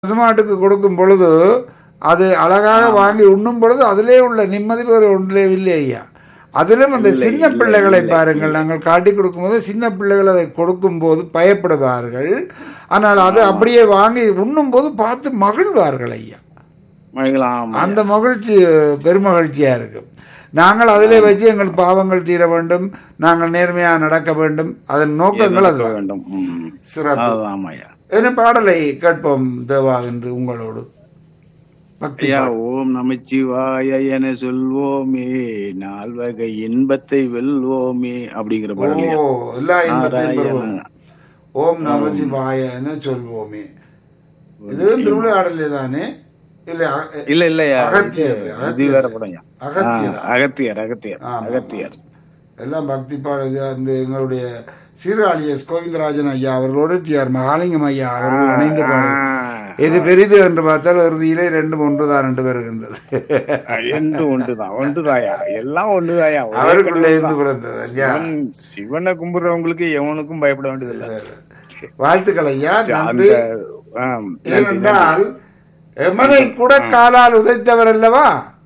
பசுமாட்டுக்கு கொடுக்கும் பொழுது அது அழகாக வாங்கி உண்ணும் பொழுது அதிலே உள்ள நிம்மதி வேறு ஒன்றிலே இல்லை ஐயா அதிலும் அந்த சின்ன பிள்ளைகளை பாருங்கள் நாங்கள் காட்டி கொடுக்கும்போது சின்ன பிள்ளைகள் அதை கொடுக்கும்போது பயப்படுவார்கள் ஆனால் அது அப்படியே வாங்கி உண்ணும்போது பார்த்து மகிழ்வார்கள் ஐயா மகிழலாம் அந்த மகிழ்ச்சி பெருமகிழ்ச்சியா இருக்கும் நாங்கள் அதிலே வச்சு எங்கள் பாவங்கள் தீர வேண்டும் நாங்கள் நேர்மையாக நடக்க வேண்டும் அதன் நோக்கங்கள் அது வேண்டும் ம். சிறப்பு அதுதான் ஆமாய்யா என்ன பாடலை கேட்போம் தேவா என்று உங்களோடு பக்தி ஐயா ஓம் நமச்சிவாய என சொல்வோமே நால்வகை இன்பத்தை வெல்வோமே அப்படிங்கிற ஓ பாடலையா எல்லா இன்பத்தையும் நாராயண. பெறுவோம் ஓம் நமச்சிவாய என சொல்வோமே இது திருவிளையாடலே தானே இல்லை அ- இல்ல இல்லையா அகத்தியர், இது அகத்தியர். வேற படம்யா அகத்தியர். ஆ, அகத்தியர் அகத்தியர் ஆமா, அகத்தியர் எல்லாம் பக்தி பாடல் அந்த எங்களுடைய சீராளி எஸ் கோவிந்தராஜன் ஐயா அவர்களோடு டி ஆர் மகாலிங்கம் ஐயா அவர்கள் இணைந்து பாடல் ஆ, எது பெரிது என்று பார்த்தால் இறுதியிலே ரெண்டும் ஒன்றுதான் என்று வருகின்றது என்று ஒன்றுதான் ஒன்றுதாயா எல்லாம் ஒன்றுதாயா ஒரே அவருக்குள்ளே கடவுள் இருந்து தான். பிறந்தது ஐயா சிவன் சிவனை கும்பிடுறவங்களுக்கு எவனுக்கும் பயப்பட வேண்டியதில்லை வாழ்த்துக்கள் ஐயா அந்த நன்றி ஆ, ஏனென்றால் எமனை கூட காலால் உதைத்தவர் அல்லவா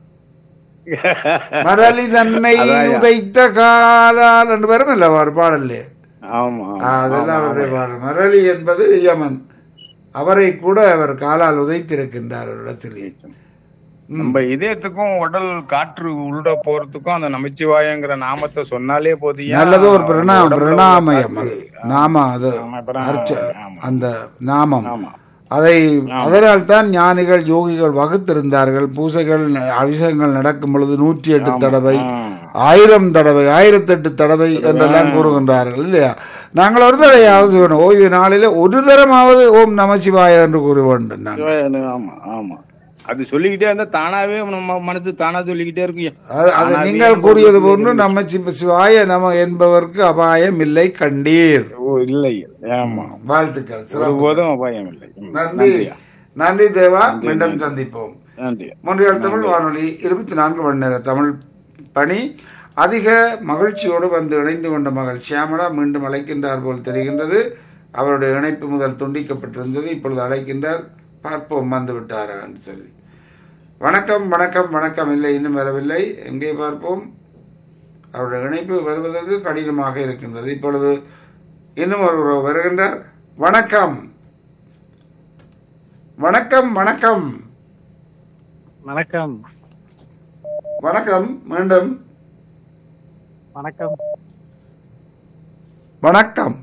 மரளி தன்னை உதைத்த காலால் என்று வரும் அல்லவா ஒரு பாடல்லே ஆமா ஆ, அதெல்லாம் அவருடைய பாடல் மரளி என்பது யமன் அவரை கூட அவர் காலால் உதைத்திருக்கின்றார் ஒரு இடத்திலே நம்ம இதயத்துக்கும் உடல் காற்று உள்ள போறதுக்கும் அந்த நமச்சிவாயங்கிற நாமத்தை சொன்னாலே போதியா நல்லது ஒரு பிரணாம பிரணாமயம் அது நாம அது ஆமா, பிரணாமம். அர்ச்ச ஆமா. அந்த நாமம் ஆமா அதை அதனால் தான் ஞானிகள் யோகிகள் வகுத்திருந்தார்கள் பூசைகள் அபிஷேகங்கள் நடக்கும் பொழுது நூற்றி எட்டு தடவை ஆ. ஆயிரம் தடவை ஆயிரத்தெட்டு தடவை என்றெல்லாம் கூறுகின்றார்கள் இல்லையா நாங்கள் ஒரு தடவையாவது வேணும் ஓய்வு நாளிலே ஒரு தரமாவது ஓம் நமசிவாய என்று கூற வேண்டும் நாங்கள் சிவாயனு, ஆமா ஆமா அது சொல்லிக்கிட்டே இருந்தா தானாவே நம்ம மனசு தானா சொல்லிக்கிட்டே இருக்கும் அது அது நீங்கள் கூறியது போன்று நம்ம சிவ சிவாய நம என்பவர்க்கு அபாயம் இல்லை கண்டீர் ஓ இல்லை ஆமா வாழ்த்துக்கள் சிறப்பு ஒருபோதும் அபாயம் இல்லை ம், நன்றி நன்றி தேவா மீண்டும் சந்திப்போம் நன்றி மொன்றியால் தமிழ் வானொலி இருபத்தி நான்கு மணி நேர தமிழ் பணி அதிக மகிழ்ச்சியோடு வந்து இணைந்து கொண்ட மகள் ஷியாமலா மீண்டும் அழைக்கின்றார் போல் தெரிகின்றது அவருடைய இணைப்பு முதல் துண்டிக்கப்பட்டிருந்தது இப்பொழுது அழைக்கின்றார் பார்ப்போம் வந்து விட்டாரா என்று சொல்லி வணக்கம் வணக்கம் வணக்கம் இல்லை இன்னும் வரவில்லை எங்கே பார்ப்போம் அவருடைய இணைப்பு வருவதற்கு கடினமாக இருக்கின்றது இப்பொழுது இன்னும் ஒரு வருகின்றார் வணக்கம் வணக்கம் வணக்கம் வணக்கம் வணக்கம் மீண்டும் வணக்கம் வணக்கம்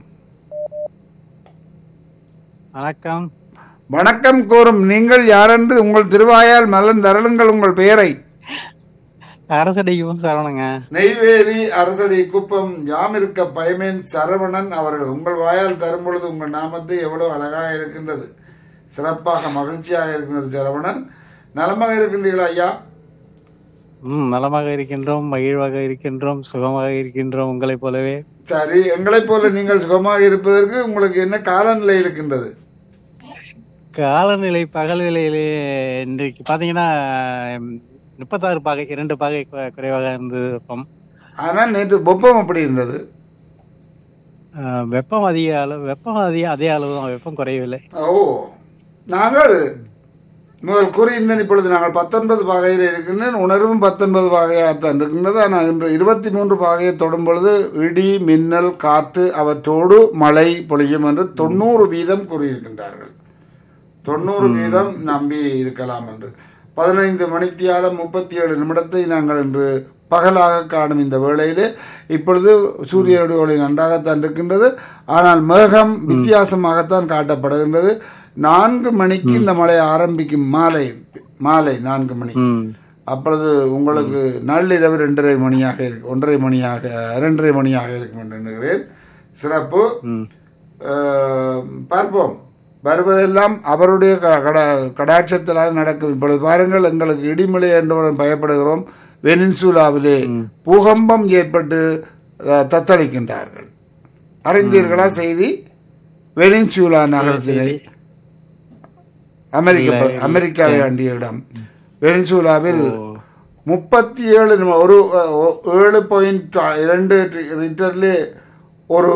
வணக்கம் வணக்கம் கூறும் நீங்கள் யாரென்று உங்கள் திருவாயால் மலர்ந்து அருளுங்கள் உங்கள் பெயரை அரசடிக்கும் சரவணங்க நெய்வேலி அரசடி குப்பம் யாம் இருக்க பயமேன் சரவணன் அவர்கள் உங்கள் வாயால் தரும் பொழுது உங்கள் நாமத்தை எவ்வளவு அழகாக இருக்கின்றது சிறப்பாக மகிழ்ச்சியாக இருக்கின்றது சரவணன் நலமாக இருக்கின்றீர்களா ஐயா ம் நலமாக இருக்கின்றோம் மகிழ்வாக இருக்கின்றோம் சுகமாக இருக்கின்றோம் உங்களைப் போலவே சரி எங்களைப் போல நீங்கள் சுகமாக இருப்பதற்கு உங்களுக்கு என்ன காலநிலை இருக்கின்றது காலநிலை பகல் வேளையிலே இன்றைக்கு பாத்தீங்கன்னா ம், முப்பத்தாறு பாகை இரண்டு பாகை கு- குறைவாக இருந்தது வெப்பம் ஆனால் நேற்று வெப்பம் அப்படி இருந்தது அஹ், வெப்பம் அதிக அளவு வெப்பம் அதிக அதே அளவு தான் வெப்பம் குறையவில்லை ஓ நாங்கள் முதல் கூறியிருந்தேன் இப்பொழுது நாங்கள் பத்தொன்பது பாகையில் இருக்கின்றேன் உணர்வும் பத்தொன்பது பாகையாகத்தான் இருக்கின்றது ஆனால் இன்று இருபத்தி மூன்று பாகையை தொடும் பொழுது இடி மின்னல் காற்று அவற்றோடு மழை பொழியும் என்று தொண்ணூறு வீதம் கூறியிருக்கின்றார்கள் தொண்ணூறு வீதம் நம்பி இருக்கலாம் என்று பதினைந்து மணித்தியாலம் முப்பத்தி ஏழு நிமிடத்தை நாங்கள் இன்று பகலாக காணும் இந்த வேளையிலே இப்பொழுது சூரியனுடைய ஒளி நன்றாகத்தான் இருக்கின்றது ஆனால் மேகம் வித்தியாசமாகத்தான் காட்டப்படுகின்றது நான்கு மணிக்கு இந்த மழை ஆரம்பிக்கும் மாலை மாலை நான்கு மணி ம் அப்பொழுது உங்களுக்கு நள்ளிரவு ரெண்டரை மணியாக இருக்கு ஒன்றரை மணியாக இரண்டரை மணியாக இருக்கும் என்று எண்ணுகிறேன் சிறப்பு ம் அஹ், பார்ப்போம் வருவதெல்லாம் அவருடைய க- கட கடாட்சத்தினால் நடக்கும் இப்பொழுது பாருங்கள் எங்களுக்கு இடிமலை என்று பயப்படுகிறோம் வெனின்சூலாவிலே பூகம்பம் ஏற்பட்டு அஹ், தத்தளிக்கின்றார்கள் அறிந்தீர்களா செய்தி வெனின்சூலா நகரத்திலே அமெரிக்க ப- அமெரிக்காவை அண்டிய இடம் வெனிசூலாவில் முப்பத்தி ஏழு நிமி- ஒரு அஹ், ஒ- ஏழு பாயிண்ட் இரண்டு ரிட்டர்லே ஒரு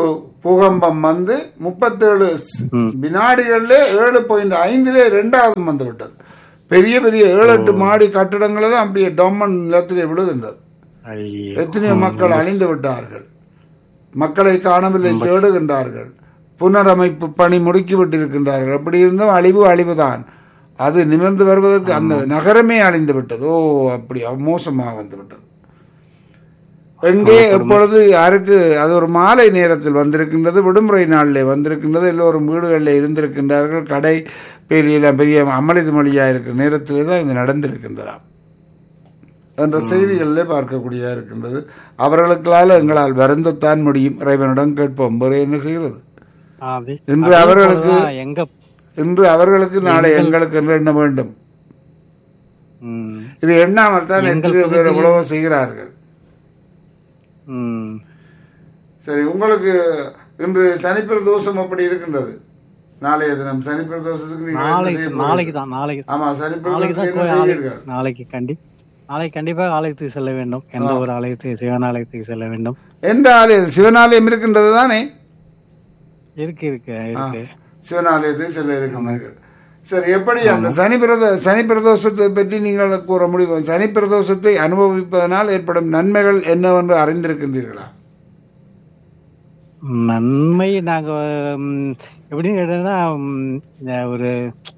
பூகம்பம் வந்து முப்பத்தேழு ஸ்- வினாடிகள்ல ஏழு பாயிண்ட் ஐந்துல இரண்டாவது வந்து விட்டது பெரிய பெரிய ஏழு எட்டு மாடி கட்டடங்கள் எல்லாம் அப்படியே டொம்மன் நிலத்திலே விழுகின்றது ஐயோ. எத்தனையோ மக்கள் அழிந்து விட்டார்கள் மக்களை காணவில்லை தேடுகின்றார்கள் புனரமைப்பு பணி முடுக்கி விட்டிருக்கின்றார்கள் அப்படி இருந்தும் அழிவு அழிவுதான் அது நிமிர்ந்து வருவதற்கு அந்த நகரமே அழிந்து விட்டது ஓ அப்படி மோசமாக வந்து விட்டது எங்கே எப்பொழுது யாருக்கு அது ஒரு மாலை நேரத்தில் வந்திருக்கின்றது விடுமுறை நாளிலே வந்திருக்கின்றது எல்லோரும் வீடுகளில் இருந்திருக்கின்றார்கள் கடை பெரிய பெரிய அமளிது மொழியாக இருக்கிற நேரத்திலே தான் இது நடந்திருக்கின்றதாம் என்ற செய்திகளிலே பார்க்கக்கூடியதாக இருக்கின்றது அவர்களுக்களால் எங்களால் வருந்தத்தான் முடியும் இறைவனிடம் கேட்போம் வேறு என்ன செய்கிறது அது இன்று அதே அவர்களுக்கு- போலதான் எங்க இன்று அவர்களுக்கு நாளை எங்களுக்கு என்று எண்ண வேண்டும் ம், இது எண்ணாமல் தான் எத்தனையோ பேர் எவ்வளவோ செய்கிறார்கள் ம். சரி உங்களுக்கு இன்று சனிப்பிரதோஷம் அப்படி இருக்கின்றது நாளைய தினம் சனிப்பிரதோஷத்துக்கு நீங்கள் என்ன நாளைக்கு செய்ய நாளைக்கு போறீர்கள்? தான் நாளைக்கு ஆமா நாளைக்கு சனிப்பிரதோஷத்துக்கு தான் என்ன போய் ஆலய- செய்வீர்கள் நாளைக்கு கண்டி நாளைக்கு கண்டிப்பாக ஆலயத்துக்கு செல்ல வேண்டும் எந்த ஒரு ஆலயத்துக்கு சிவன் ஆலயத்துக்கு செல்ல வேண்டும் எந்த ஆலயம் சிவனாலயம் இருக்கின்றது தானே இருக்கு இருக்கு இருக்கு சிவனாலயத்துக்கு செல்ல இருக்கின்றீர்கள் சரி எப்படி அந்த சனி பிரத சனி பிரதோஷத்தை பற்றி நீங்கள் கூற முடியும் சனி பிரதோஷத்தை அனுபவிப்பதனால் ஏற்படும் நன்மைகள் என்னவென்று அறிந்திருக்கின்றீர்களா நன்மை நாங்க ம், எப்படின்னு கேட்டீங்கன்னா ம், இந்த ஒரு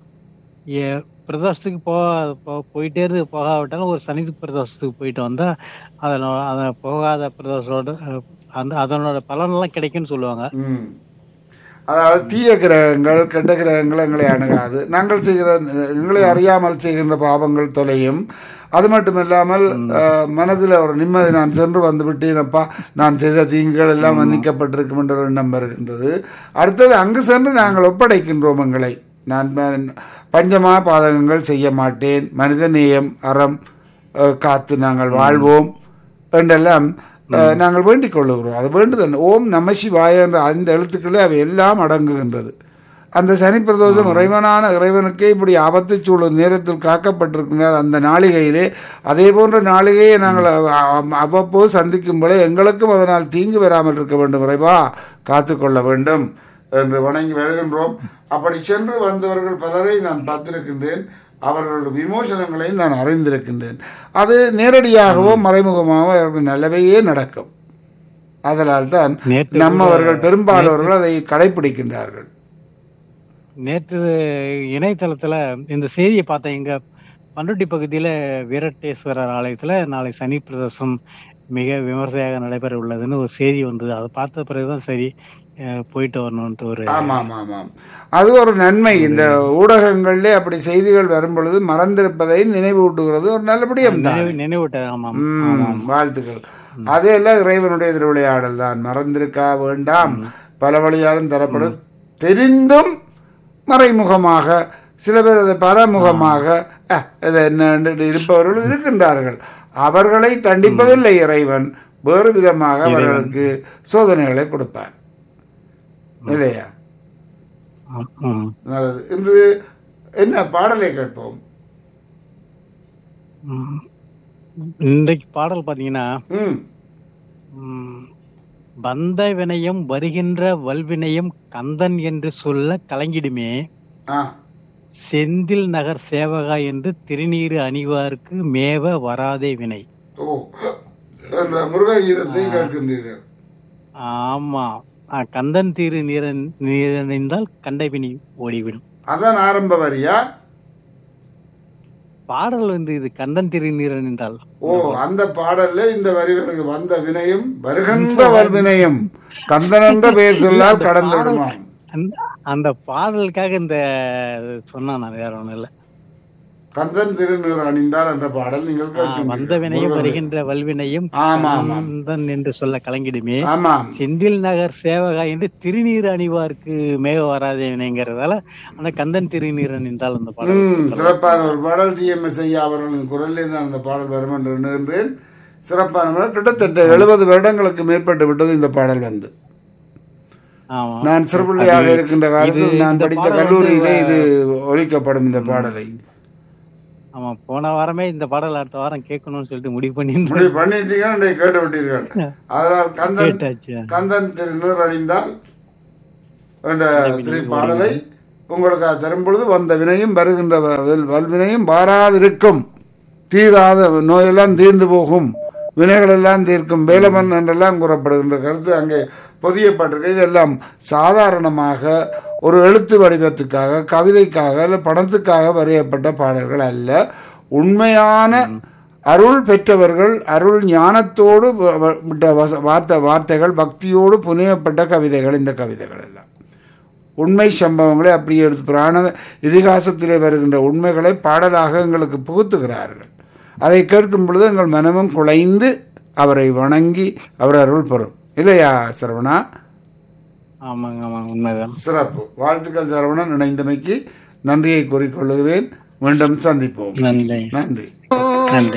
எ- பிரதோஷத்துக்கு போ போ- போயிட்டே இருந்து போகாவிட்டாலும் ஒரு சனி பிரதோஷத்துக்கு போயிட்டு வந்தா அதனோட அத போகாத பிரதோஷத்தோட அஹ், அந்த அதனோட பலனெல்லாம் கிடைக்கும்னு சொல்லுவாங்க ம் அதாவது தீய கிரகங்கள் கெட்ட கிரகங்கள் எங்களை அணுகாது நாங்கள் செய்கிற எங்களை அறியாமல் செய்கின்ற பாவங்கள் தொலையும் அது மட்டுமில்லாமல் அஹ், மனதில் ஒரு நிம்மதி நான் சென்று வந்து விட்டேனப்பா நான் செய்த தீங்குகள் எல்லாம் மன்னிக்கப்பட்டிருக்கும் என்ற ஒரு எண்ணம் வருகின்றது அடுத்தது அங்கு சென்று நாங்கள் ஒப்படைக்கின்றோம் எங்களை நான் ம- பஞ்சமா பாதகங்கள் செய்ய மாட்டேன் மனித நேயம் அறம் அஹ், காத்து நாங்கள் வாழ்வோம் என்றெல்லாம் அஹ், நாங்கள் வேண்டிக் கொள்ளுகிறோம் அது வேண்டுதல் ஓம் நம சிவாய என்ற அந்த எழுத்துக்களே அவை எல்லாம் அடங்குகின்றது அந்த சனி பிரதோஷம் இறைவனான இறைவனுக்கே இப்படி ஆபத்து சூழல் நேரத்தில் காக்கப்பட்டிருக்கிறார் அந்த நாளிகையிலே அதே போன்ற நாளிகையை நாங்கள் அவ- அவ- அவ்வப்போது சந்திக்கும் போல எங்களுக்கும் அதனால் தீங்கு வராமல் இருக்க வேண்டும் இறைவா காத்துக்கொள்ள வேண்டும் என்று வணங்கி வருகின்றோம் அப்படி சென்று வந்தவர்கள் பலரை நான் பார்த்திருக்கின்றேன் அவர்களுடைய விமோசனங்களை நான் அறிந்திருக்கின்றேன் அது நேரடியாகவோ மறைமுகமாகவோ அவருக்கு நல்லவையே நடக்கும் அதனால் தான் நேற்று நம்மவர்கள் பெரும்பாலோர்கள் அதை கடைபிடிக்கின்றார்கள் நேற்று இணையதளத்துல இந்த செய்தியை பார்த்தேன் எங்க பண்ருட்டி பகுதியில வீரட்டேஸ்வரர் ஆலயத்துல நாளை சனி பிரதோஷம் மிக விமர்சையாக நடைபெற உள்ளதுன்னு ஒரு செய்தி வந்தது அதை பார்த்த பிறகுதான் சரி அஹ், போயிட்டு வரணும்ட்டு ஒரு ஆமாம் ஆமாம் அது ஒரு நன்மை இந்த ஊடகங்களிலே அப்படி செய்திகள் வரும் பொழுது மறந்திருப்பதை நினைவூட்டுகிறது ஒரு நல்லபடியும் தான் நினைவு நினைவூட்ட ஆமாம் ம், வாழ்த்துக்கள் அதெல்லாம் இறைவனுடைய திருவிளையாடல் தான் மறந்திருக்க வேண்டாம் பல வழியாலும் தரப்படும் தெரிந்தும் மறைமுகமாக சில பேர் அதை பரமுகமாக அஹ், இது என்ன என்று இருப்பவர்கள் இருக்கின்றார்கள் அவர்களை தண்டிப்பதில்லை இறைவன் வேறு விதமாக அவர்களுக்கு சோதனைகளை கொடுப்பார் இல்லையா ஆம், ஆம். நல்லது இன்று என்ன பாடலை கேட்போம் ம். இன்றைக்கு பாடல் பாத்தீங்கன்னா ம் ம், வந்த வினயம் வருகின்ற வல்வினயம் கந்தன் என்று சொல்ல கலங்கிடுமே ஆ செந்தில் நகர் சேவகா என்று திருநீறு அணிவார்க்கு மேவ வராதே வினை ஓ என்ற முருககீதத்தை கேட்கின்றீர்கள் ஆமா ஆ, கந்தன் தீரு நீரன் நீரணிந்தால் கண்டபினி ஓடிவிடும் அதான் ஆரம்ப வரியா பாடல் வந்து இது கந்தன் திரு நீரணிந்தால் ஓ அந்த பாடல்ல இந்த வரி வருக வந்த வினையும் வருகின்ற வல்வினையும் கந்தன் என்ற பெயர் சொல்லால் கடந்து விடுமாம் அந்த- அந்த பாடலுக்காக இந்த சொன்னான் நான் வேற ஒண்ணும் இல்ல கந்தன் திருநீர் அணிந்தால் என்ற பாடல் நீங்கள் ஆ, வந்த வினையும் கேட்கின்றீர்கள் வருகின்ற வல்வினையும் ஆமா, ஆமாம். கந்தன் என்று சொல்ல கலங்கிடுமே ஆமாம் செந்தில் நகர் சேவகா என்று திருநீர் அணிவார்க்கு மேக வராதே வினைங்கிறதால அந்த கந்தன் திருநீர் அணிந்தால் அந்த பாடல் ம் சிறப்பான ஒரு பாடல் டிஎம்எஸ் ஐயா அவர்களின் குரலிலே தான் அந்த பாடல் வரும் என்று எண்ணுகின்றேன் சிறப்பான பாடல். கிட்டத்தட்ட எழுபது வருடங்களுக்கு மேற்பட்டு விட்டது இந்த பாடல் வந்து ஆமா நான் சிறுபிள்ளையாக இருக்கின்ற காலத்தில் இது- நான் இந்த படித்த பாடல் கல்லூரியிலே வந்து, இது ஒலிக்கப்படும் இந்த பாடலை ஆமா போன வாரமே இந்த பாடல் அடுத்த வாரம் கேட்கணும்னு சொல்லிட்டு முடிவு பண்ணி முடிவு பண்ணிட்டீங்க இன்றைக்கு கேட்டு விட்டீர்கள் அதனால் கந்தன் கேட்டாச்சு கந்தன் திருநீர் அணிந்தால் என்ற திரு பாடலை உங்களுக்கு தரும் பொழுது வந்த வினையும் வருகின்ற வ- வல்- வல்வினையும் வாராதிருக்கும் தீராத நோயெல்லாம் தீர்ந்து போகும் வினைகள் எல்லாம் தீர்க்கும் வேலமன் என்றெல்லாம் கூறப்படுகின்ற கருத்து அங்கே பொதியப்பட்டிருக்கு இதெல்லாம் சாதாரணமாக ஒரு எழுத்து வடிவத்துக்காக கவிதைக்காக இல்லை பணத்துக்காக வரையப்பட்ட பாடல்கள் அல்ல உண்மையான அருள் பெற்றவர்கள் அருள் ஞானத்தோடு வ- வ- விட்ட வச- வார்த்தை வார்த்தைகள் பக்தியோடு புனையப்பட்ட கவிதைகள் இந்த கவிதைகள் எல்லாம் உண்மை சம்பவங்களை அப்படியே எடுத்து புராண இதிகாசத்திலே வருகின்ற உண்மைகளை பாடலாக எங்களுக்கு புகுத்துகிறார்கள் அதை கேட்கும் பொழுது எங்கள் மனமும் குலைந்து அவரை வணங்கி அவர் அருள் பெறும் இல்லையா சரவணா ஆமாங்க ஆமாங்க உண்மைதான் சிறப்பு வாழ்த்துக்கள் சரவணன் இணைந்தமைக்கு நன்றியை கூறிக்கொள்கிறேன் மீண்டும் சந்திப்போம் நன்றி நன்றி நன்றி